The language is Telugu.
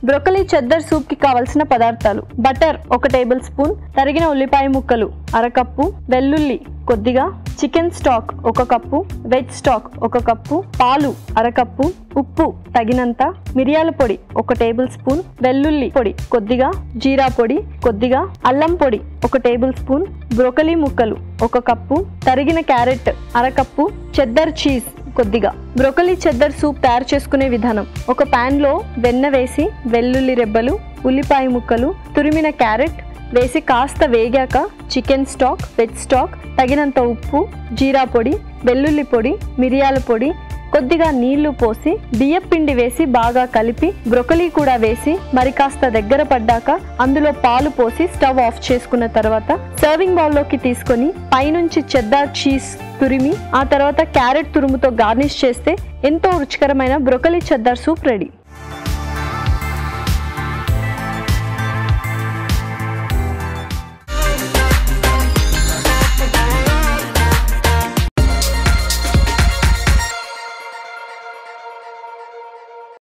బ్రొకలీ చెద్దర్ సూప్ కి కావలసిన పదార్థాలు బటర్ ఒక టేబుల్ స్పూన్ తరిగిన ఉల్లిపాయ ముక్కలు అరకప్పు వెల్లుల్లి కొద్దిగా చికెన్ స్టాక్ ఒక కప్పు వెజ్ స్టాక్ ఒక కప్పు పాలు అరకప్పు ఉప్పు తగినంత మిరియాల పొడి ఒక టేబుల్ స్పూన్ వెల్లుల్లి పొడి కొద్దిగా జీరా పొడి కొద్దిగా అల్లం పొడి ఒక టేబుల్ స్పూన్ బ్రొకలీ ముక్కలు ఒక కప్పు తరిగిన క్యారెట్ అరకప్పు చెద్దర్ చీజ్ కొద్దిగా బ్రొకలీ చెద్దర్ సూప్ తయారు చేసుకునే విధానం ఒక పాన్ లో వెన్న వేసి వెల్లుల్లి రెబ్బలు ఉల్లిపాయ ముక్కలు తురిమిన క్యారెట్ వేసి కాస్త వేగాక చికెన్ స్టాక్ వెజ్ స్టాక్ తగినంత ఉప్పు జీరా పొడి వెల్లుల్లి పొడి మిరియాల పొడి కొద్దిగా నీళ్లు పోసి బియ్యం పిండి వేసి బాగా కలిపి బ్రొకలీ కూడా వేసి మరి కాస్త దగ్గర పడ్డాక అందులో పాలు పోసి స్టవ్ ఆఫ్ చేసుకున్న తర్వాత సర్వింగ్ బౌల్లోకి తీసుకొని పైనుంచి చెద్దార్ చీజ్ తురిమి ఆ తర్వాత క్యారెట్ తురుముతో గార్నిష్ చేస్తే ఎంతో రుచికరమైన బ్రొకలీ చెద్దార్ సూప్ రెడీ